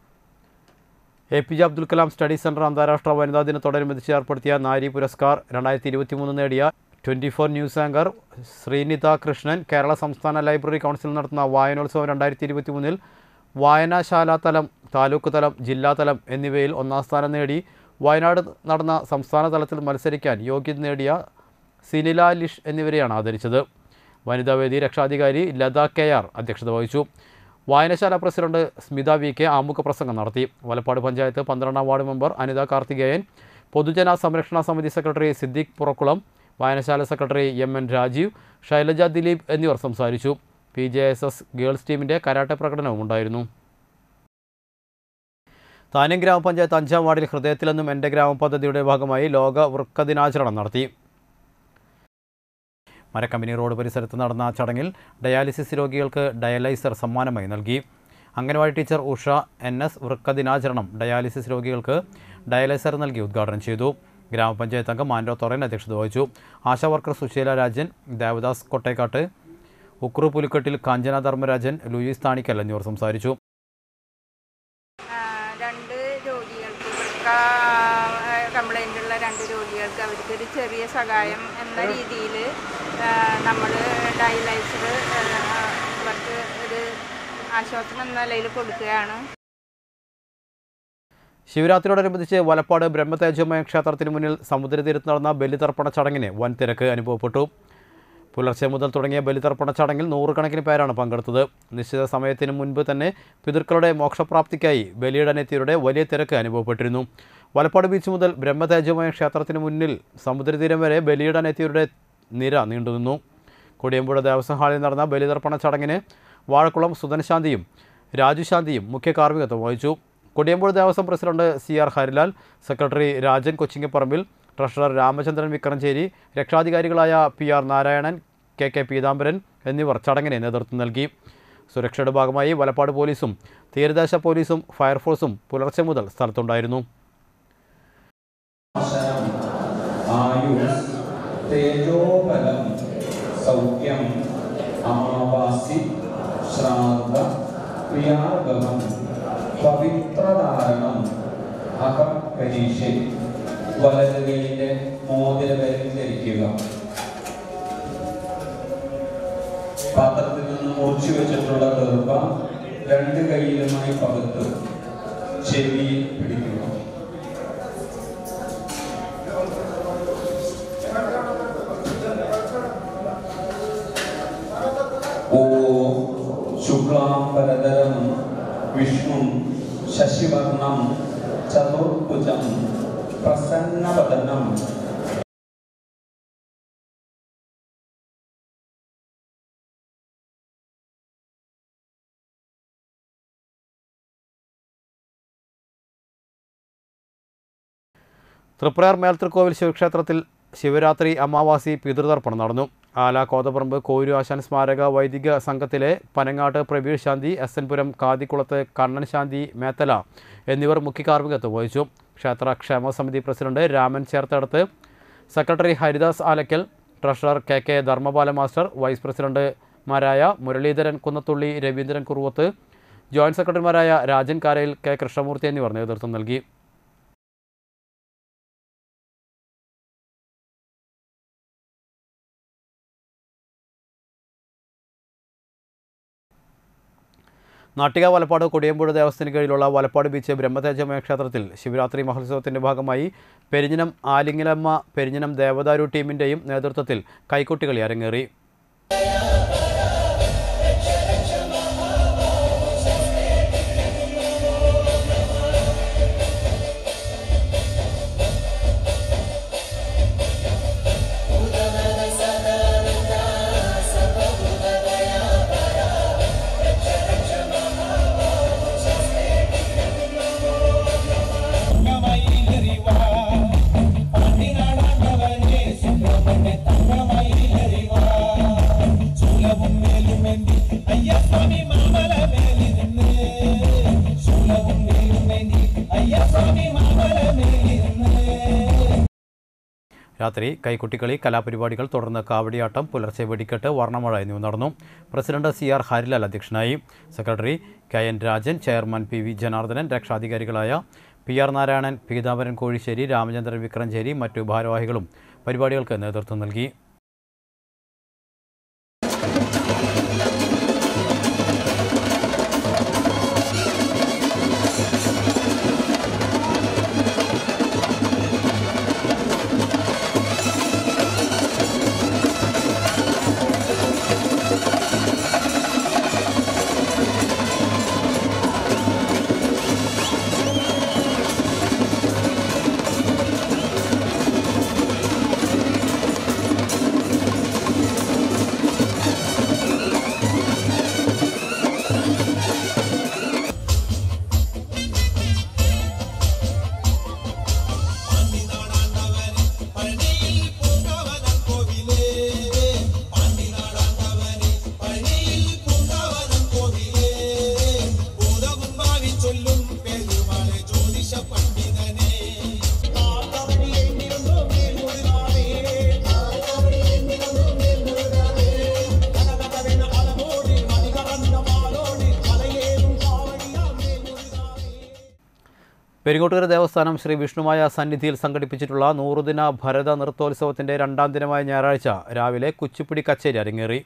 A: A P J Abdul Kalam study centre അന്താരാഷ്ട്ര വനിതാ ദിനത്തോടനുബന്ധിച്ച് ഏർപ്പെടുത്തിയ നാരി പുരസ്കാർ രണ്ടായിരത്തി ഇരുപത്തി മൂന്ന് നേടിയ twenty four news anchor Sreenitha Krishnan Kerala സംസ്ഥാന ലൈബ്രറി കൗൺസിൽ നടത്തുന്ന വായനോത്സവം രണ്ടായിരത്തി ഇരുപത്തി മൂന്നിൽ വായനാശാല തലം താലൂക്ക് തലം ജില്ലാ തലം എന്നിവയിൽ ഒന്നാം സ്ഥാനം നേടി വയനാട് നടന്ന സംസ്ഥാന തലത്തിൽ മത്സരിക്കാൻ യോഗ്യത നേടിയ സിനില ലിഷ് എന്നിവരെയാണ് ആദരിച്ചത് വനിതാവേദി രക്ഷാധികാരി ലത കെ ആർ അധ്യക്ഷത വഹിച്ചു വായനശാല പ്രസിഡന്റ് സ്മിത വി കെ ആമുഖ പ്രസംഗം നടത്തി വലപ്പാട് പഞ്ചായത്ത് പന്ത്രണ്ടാം വാർഡ് മെമ്പർ അനിത കാർത്തികേയൻ പൊതുജന സംരക്ഷണ സമിതി സെക്രട്ടറി സിദ്ദീഖ് പുറക്കുളം വായനശാല secretary M N Rajeev Shailaja Dileep എന്നിവർ സംസാരിച്ചു P J S S girls ടീമിൻ്റെ കരാട്ടെ പ്രകടനവും ഉണ്ടായിരുന്നു താന്യം ഗ്രാമപഞ്ചായത്ത് അഞ്ചാം വാർഡിൽ ഹൃദയത്തിലെന്നും എൻ്റെ ഗ്രാമ പദ്ധതിയുടെ ഭാഗമായി ലോക വൃക്ക ദിനാചരണം നടത്തി മരക്കമ്പനി റോഡ് പരിസരത്ത് നടന്ന ചടങ്ങിൽ ഡയാലിസിസ് രോഗികൾക്ക് ഡയലൈസർ സമ്മാനമായി നൽകി anganwadi teacher Usha N S വൃക്ക ദിനാചരണം ഡയാലിസിസ് രോഗികൾക്ക് ഡയാലിസർ നൽകി ഉദ്ഘാടനം ചെയ്തു ഗ്രാമപഞ്ചായത്ത് അംഗം മാൻഡോ തൊറൻ അധ്യക്ഷത വഹിച്ചു ആശാ വർക്കർ സുശീല രാജൻ ദേവദാസ് കൊട്ടേക്കാട്ട് ഉക്രു പുലിക്കെട്ടിൽ കാഞ്ചന ധർമ്മരാജൻ ലൂയിസ് താണിക്കൽ എന്നിവർ സംസാരിച്ചു
K: രണ്ട് രോഗികൾക്ക് വൃക്ക കംപ്ലൈൻ്റ് ഉള്ള രണ്ട് രോഗികൾക്ക് അവർക്ക് ഒരു ചെറിയ സഹായം എന്ന രീതിയിൽ നമ്മൾ ഡയലൈസർ അവർക്ക് ഒരു ആശ്വാസം എന്ന നിലയിൽ കൊടുക്കുകയാണ്
A: ശിവരാത്രിയോടനുബന്ധിച്ച് വലപ്പാട് ബ്രഹ്മതേജോമയ ക്ഷേത്രത്തിന് മുന്നിൽ സമുദ്രതീരത്ത് നടന്ന ബലിതർപ്പണ ചടങ്ങിന് വൻ തിരക്ക് അനുഭവപ്പെട്ടു പുലർച്ചെ മുതൽ തുടങ്ങിയ ബലിതർപ്പണ ചടങ്ങിൽ നൂറുകണക്കിന് പേരാണ് പങ്കെടുത്തത് നിശ്ചിത സമയത്തിന് മുൻപ് തന്നെ പിതൃക്കളുടെ മോക്ഷപ്രാപ്തിക്കായി ബലിയിടാനെത്തിയവരുടെ വലിയ തിരക്ക് അനുഭവപ്പെട്ടിരുന്നു വലപ്പാട് ബീച്ച് മുതൽ ബ്രഹ്മതേജോമയ ക്ഷേത്രത്തിന് മുന്നിൽ സമുദ്രതീരം വരെ ബലിയിടാനെത്തിയവരുടെ നിര നീണ്ടുനിന്നു കൊടിയമ്പുഴ ദേവസ്വം ഹാളിൽ നടന്ന ബലിതർപ്പണ ചടങ്ങിന് വാഴക്കുളം സുധനശാന്തിയും രാജുശാന്തിയും മുഖ്യ കാർമ്മികത്വം വഹിച്ചു Kodiyampuzha Devaswom president C R Harilal secretary Rajan Kochingaparambil treasurer Ramachandran Vikramcheri രക്ഷാധികാരികളായ P R Narayanan K K Peethambaran എന്നിവർ ചടങ്ങിന് നേതൃത്വം നൽകി സുരക്ഷയുടെ ഭാഗമായി വലപ്പാട് പോലീസും തീരദേശ പോലീസും ഫയർഫോഴ്സും പുലർച്ചെ മുതൽ സ്ഥലത്തുണ്ടായിരുന്നു
L: ആയുസ് തേജോബലം സൗഖ്യം അമാവാസി ശ്രാദ്ധ പ്രിയാഗമം പവിത്രധാരണം അഹം പരീക്ഷ വലതുകൈയിന്റെ മോതിരവിരൽ ധരിക്കുക പാത്രത്തിൽ നിന്ന് മുറിച്ചു വെച്ചിട്ടുള്ള ദീർഘ രണ്ട് കൈയിലുമായി പകർത്ത് ചെവിയിൽ പിടിക്കുക ഓം ശുക്ലാംബരധരം വിഷ്ണു ശശിവർണം ചതുർഭുജം പ്രസന്നവദനം
A: തൃപ്രയാർ മേൽത്തൃക്കോവിൽ ശിവക്ഷേത്രത്തിൽ ശിവരാത്രി അമാവാസി പിതൃതർപ്പണം നടന്നു ആല കോതപറമ്പ് കോരു ആശാൻ സ്മാരക വൈദിക സംഘത്തിലെ പനങ്ങാട്ട് പ്രവീർ ശാന്തി എസ് എൻ പുരം കാതിക്കുളത്ത് കണ്ണൻ ശാന്തി മേത്തല എന്നിവർ മുഖ്യ കാർമ്മികത്വം വഹിച്ചു ക്ഷേത്ര ക്ഷേമ സമിതി president Raman Cherthadath secretary Haridas Alakkal treasurer K K Dharmapala master vice പ്രസിഡന്റുമാരായ മുരളീധരൻ കുന്നത്തുള്ളി രവീന്ദ്രൻ കുറുവത്ത് ജോയിന്റ് സെക്രട്ടറിമാരായ രാജൻ കാരയിൽ കെ കൃഷ്ണമൂർത്തി എന്നിവർ നേതൃത്വം നൽകി നാട്ടിക വലപ്പാട് കൊടിയമ്പുഴ ദേവസ്ഥത്തിന് കീഴിലുള്ള വലപ്പാട് ബീച്ച് ബ്രഹ്മതേജമയ ക്ഷേത്രത്തിൽ ശിവരാത്രി മഹോത്സവത്തിന്റെ ഭാഗമായി പെരിഞ്ഞനം ആലിങ്ങലമ്മ പെരിഞ്ഞനം ദേവദാരു ടീമിന്റെയും നേതൃത്വത്തിൽ കൈക്കുട്ടികളി അരങ്ങേറി രാത്രി കൈക്കുട്ടിക്കളി കലാപരിപാടികൾ തുടർന്ന് കാവടിയാട്ടം പുലർച്ചെ വെടിക്കെട്ട് വർണ്ണമഴ എന്നിവ നടന്നു പ്രസിഡന്റ് സി ആർ ഹരിലാൽ അധ്യക്ഷനായി secretary K N Rajan chairman P V Janardhanan രക്ഷാധികാരികളായ പി ആർ നാരായണൻ പീതാംബരൻ കോഴിശ്ശേരി രാമചന്ദ്രൻ വിക്രംചേരി മറ്റു ഭാരവാഹികളും പരിപാടികൾക്ക് നേതൃത്വം നൽകി പെരിങ്ങോട്ടുകര ദേവസ്ഥാനം ശ്രീ വിഷ്ണുമായ സന്നിധിയിൽ സംഘടിപ്പിച്ചിട്ടുള്ള നൂറുദിന ഭരത നൃത്തോത്സവത്തിന്റെ രണ്ടാം ദിനമായ ഞായറാഴ്ച രാവിലെ കുച്ചിപ്പിടി കച്ചേരി അരങ്ങേറി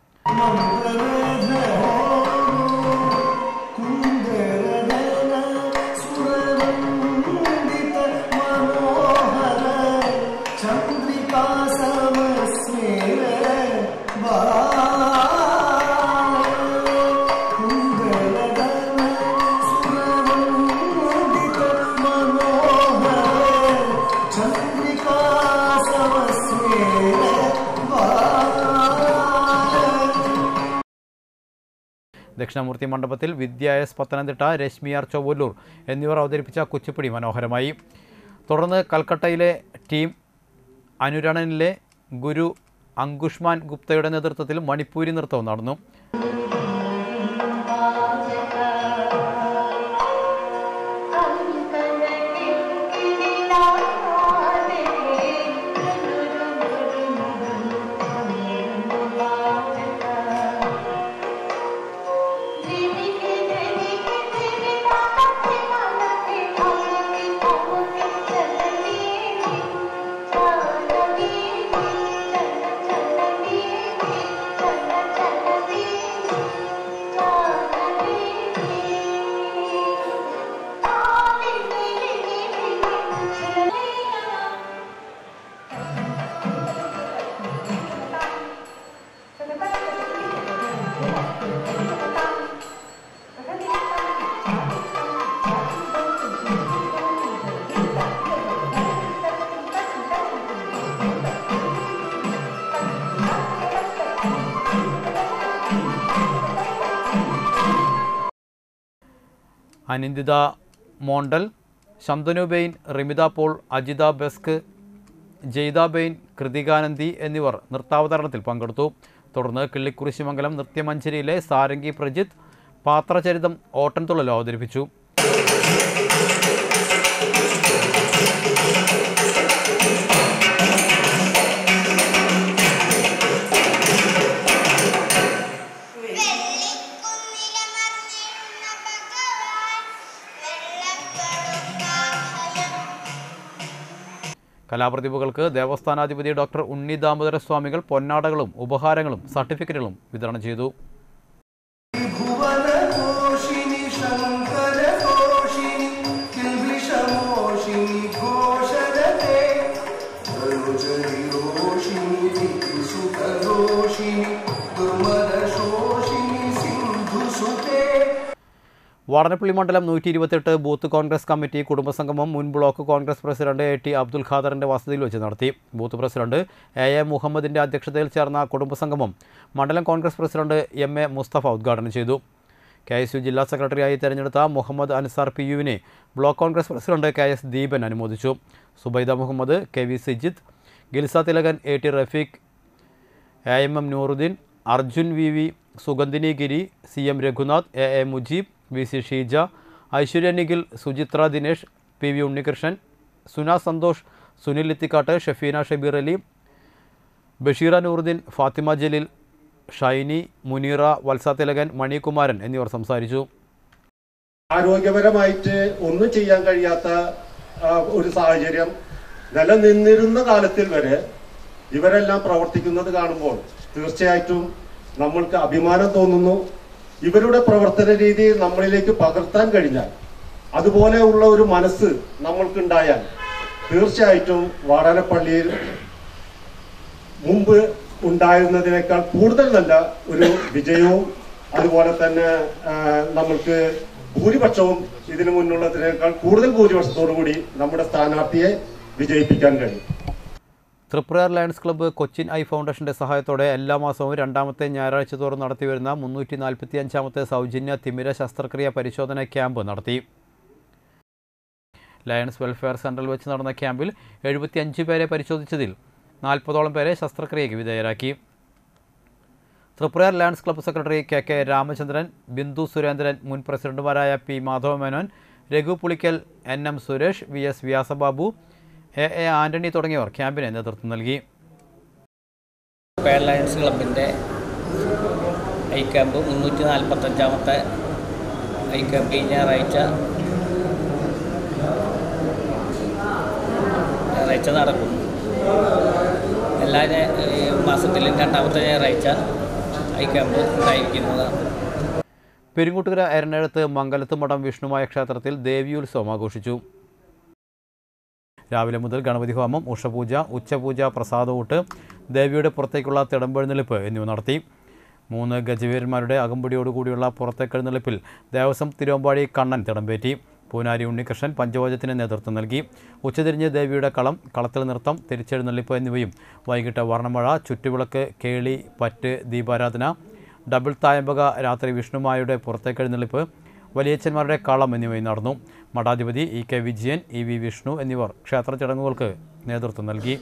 A: ദക്ഷിണമൂർത്തി മണ്ഡപത്തിൽ വിദ്യ എസ് പത്തനംതിട്ട രശ്മി ആർ ചൊവ്വല്ലൂർ എന്നിവർ അവതരിപ്പിച്ച കുച്ചിപ്പിടി മനോഹരമായി തുടർന്ന് കൽക്കട്ടയിലെ ടീം അനുരണനിലെ ഗുരു അങ്കുഷ്മാൻ ഗുപ്തയുടെ നേതൃത്വത്തിൽ മണിപ്പൂരി നൃത്തവും നടന്നു അനിന്ദിത മോണ്ടൽ ശന്തനു ബെയിൻ റിമിത പോൾ അജിത ബെസ്ക് ജയ്ത ബെയിൻ കൃതികാനന്ദി എന്നിവർ നൃത്താവതരണത്തിൽ പങ്കെടുത്തു തുടർന്ന് കിള്ളിക്കുറിശിമംഗലം നൃത്യമഞ്ജരിയിലെ സാരംഗി പ്രജിത്ത് പാത്രചരിതം ഓട്ടൻതുള്ളലോ അവതരിപ്പിച്ചു കലാപ്രതിഭകൾക്ക് ദേവസ്ഥാനാധിപതി ഡോക്ടർ ഉണ്ണി ദാമോദര സ്വാമികൾ പൊന്നാടകളും ഉപഹാരങ്ങളും സർട്ടിഫിക്കറ്റുകളും വിതരണം ചെയ്തു
M: ഭുവനഘോഷിണി ശങ്കരഘോഷിണി കിൽബിഷമോഷിണി ഘോഷരത്തെ ധനുജനിരോഷിണി ദിക്സുഖരോഷിണി ദുർമദശോഷിണി സിന്ധുസുതേ
A: വാടനപ്പള്ളി മണ്ഡലം നൂറ്റി ഇരുപത്തെട്ട് ബൂത്ത് കോൺഗ്രസ് കമ്മിറ്റി കുടുംബസംഗമം മുൻ block Congress president A T Abdul ഖാദറിന്റെ വസതിയിൽ വെച്ച് നടത്തി ബൂത്ത് പ്രസിഡന്റ് എ എ മുഹമ്മദിന്റെ അധ്യക്ഷതയിൽ ചേർന്ന കുടുംബസംഗമം മണ്ഡലം Congress president M A Mustafa ഉദ്ഘാടനം ചെയ്തു കെ എസ് യു ജില്ലാ സെക്രട്ടറിയായി തെരഞ്ഞെടുത്ത മുഹമ്മദ് അൻസാർ പി യുവിനെ block Congress president K S Deepan അനുമോദിച്ചു Subaida Muhammad K V Sijith Gilsa Thilakan A T Rafeeq A M M Nooruddin Arjun V V Sugandhini Giri C M Raghunath A A Mujeeb V C Sheeja Aishwarya Nikhil Suchitra Dinesh P V Unnikrishnan Suna Santhosh Sunil Ithikkat Shafeena Shabeer Ali ബഷീറ Nooruddin Fathima Jaleel Shiny Muneera Valsa Thilakan Manikumaran എന്നിവർ സംസാരിച്ചു
N: ആരോഗ്യപരമായിട്ട് ഒന്നും ചെയ്യാൻ കഴിയാത്ത ആ, ഒരു സാഹചര്യം നിലനിന്നിരുന്ന കാലത്തിൽ വരെ ഇവരെല്ലാം പ്രവർത്തിക്കുന്നത് കാണുമ്പോൾ തീർച്ചയായിട്ടും നമ്മൾക്ക് അഭിമാനം തോന്നുന്നു ഇവരുടെ പ്രവർത്തന രീതി നമ്മളിലേക്ക് പകർത്താൻ കഴിഞ്ഞാൽ അതുപോലെയുള്ള ഒരു മനസ്സ് നമ്മൾക്കുണ്ടായാൽ തീർച്ചയായിട്ടും വാടാനപ്പള്ളിയിൽ മുമ്പ് ഉണ്ടായിരുന്നതിനേക്കാൾ കൂടുതൽ നല്ല ഒരു വിജയവും അതുപോലെ തന്നെ ആ, നമ്മൾക്ക് ഭൂരിപക്ഷവും ഇതിനു മുന്നുള്ളതിനേക്കാൾ കൂടുതൽ ഭൂരിപക്ഷത്തോടു കൂടി നമ്മുടെ സ്ഥാനാർത്ഥിയെ വിജയിപ്പിക്കാൻ കഴിയും
A: Triprayar lions club Cochin eye ഫൗണ്ടേഷന്റെ സഹായത്തോടെ എല്ലാ മാസവും രണ്ടാമത്തെ ഞായറാഴ്ച തോറും നടത്തിവരുന്ന മുന്നൂറ്റി നാൽപ്പത്തി അഞ്ചാമത്തെ സൗജന്യ തിമിര ശസ്ത്രക്രിയ പരിശോധന ക്യാമ്പ് നടത്തി ലയൺസ് വെൽഫെയർ സെന്ററിൽ വെച്ച് നടന്ന ക്യാമ്പിൽ എഴുപത്തിയഞ്ച് പേരെ പരിശോധിച്ചതിൽ നാൽപ്പതോളം പേരെ ശസ്ത്രക്രിയയ്ക്ക് വിധേയരാക്കി Triprayar lions club secretary K K Ramachandran Bindu Surendran മുൻ പ്രസിഡന്റുമാരായ P Madhava Menon Raghu Pulikkal N M Suresh V S Vyasababu A A Antony തുടങ്ങിയവർ ക്യാമ്പിന് നേതൃത്വം നൽകി
O: പേർ ലയൺസ് ക്ലബിൻ്റെ ഐ ക്യാമ്പ് മുന്നൂറ്റി നാൽപ്പത്തഞ്ചാമത്തെ ഐ ക്യാമ്പ് ഈ ഞായറാഴ്ച ഞായറാഴ്ച നടക്കും എല്ലാ ഞാ- ഈ മാസത്തിലും രണ്ടാമത്തെ ഞായറാഴ്ച ഐ ക്യാമ്പ് ഉണ്ടായിരിക്കുന്നതാണ്
A: പെരുങ്ങോട്ടുകര എരഞ്ഞെഴുത്ത് മംഗലത്ത് മഠം വിഷ്ണുമായ ക്ഷേത്രത്തിൽ ദേവിയുത്സവം ആഘോഷിച്ചു രാവിലെ മുതൽ ഗണപതി ഹോമം ഉഷപൂജ ഉച്ചപൂജ പ്രസാദവൂട്ട് ദേവിയുടെ പുറത്തേക്കുള്ള തിടമ്പെഴുന്നള്ളിപ്പ് എന്നിവ നടത്തി മൂന്ന് ഗജവീരന്മാരുടെ അകമ്പടിയോടുകൂടിയുള്ള പുറത്തേക്കെഴുന്നള്ളിപ്പിൽ ദേവസ്വം തിരുവമ്പാടി കണ്ണൻ തിടമ്പേറ്റി പൂനാരി ഉണ്ണികൃഷ്ണൻ പഞ്ചവചത്തിന് നേതൃത്വം നൽകി ഉച്ചതിരിഞ്ഞ് ദേവിയുടെ കളം കളത്തിൽ നൃത്തം തിരിച്ചെഴുന്നള്ളിപ്പ് എന്നിവയും വൈകിട്ട് വർണ്ണമഴ ചുറ്റുവിളക്ക് കേളി പറ്റ് ദീപാരാധന ഡബിൾ തായമ്പക രാത്രി വിഷ്ണുമായുടെ പുറത്തേക്കെഴുന്നള്ളിപ്പ് വലിയച്ഛന്മാരുടെ കളം എന്നിവയും നടന്നു മഠാധിപതി E K Vijayan E V Vishnu എന്നിവർ ക്ഷേത്ര ചടങ്ങുകൾക്ക് നേതൃത്വം നൽകി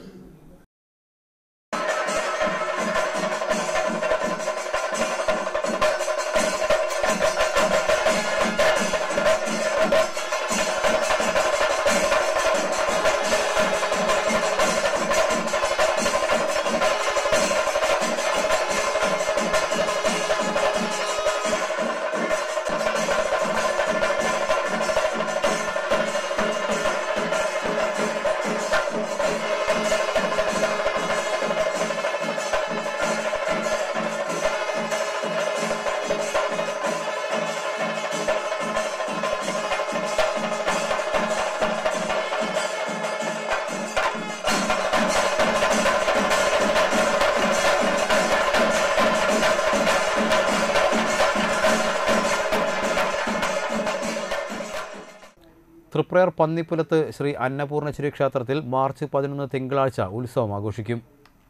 A: തൃപ്രയർ പന്നിപ്പുലത്ത് ശ്രീ അന്നപൂർണശ്രീ ക്ഷേത്രത്തിൽ മാർച്ച് പതിനൊന്ന് തിങ്കളാഴ്ച ഉത്സവം ആഘോഷിക്കും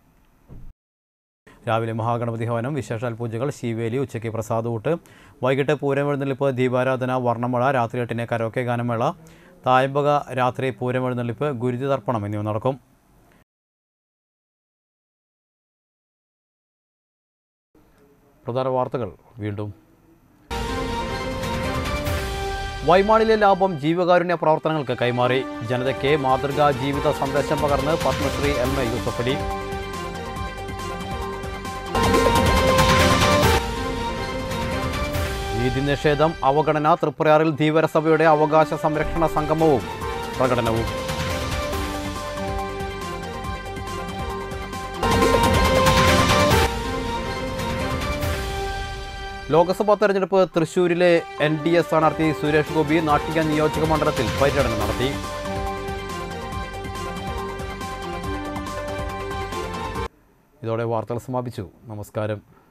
A: രാവിലെ മഹാഗണപതി ഭവനം വിശേഷാൽ പൂജകൾ ശീവേലി ഉച്ചയ്ക്ക് പ്രസാദൂട്ട് വൈകിട്ട് പൂരമെഴുന്നള്ളിപ്പ് ദീപാരാധന വർണ്ണമഴ രാത്രി എട്ടിന് കരോക്കെ ഗാനമേള തായമ്പക രാത്രി പൂരമെഴുന്നള്ളിപ്പ് ഗുരുതി തർപ്പണം എന്നിവ നടക്കും പ്രധാന വാർത്തകൾ വീണ്ടും വൈമാളിലെ ലാഭം ജീവകാരുണ്യ പ്രവർത്തനങ്ങൾക്ക് കൈമാറി ജനതയ്ക്ക് മാതൃകാ ജീവിത സന്ദേശം പകർന്ന് പത്മശ്രീ എം എ യൂസഫലി നീതി നിഷേധം അവഗണന തൃപ്രയാറിൽ ധീവരസഭയുടെ അവകാശ സംരക്ഷണ സംഗമവും പ്രകടനവും ലോക്സഭാ തെരഞ്ഞെടുപ്പ് തൃശൂരിലെ എൻ ഡി എ സ്ഥാനാർത്ഥി സുരേഷ് ഗോപി നാട്ടിക നിയോജക മണ്ഡലത്തിൽ പര്യടനം നടത്തി ഇതോടെ വാർത്തകൾ സമാപിച്ചു നമസ്കാരം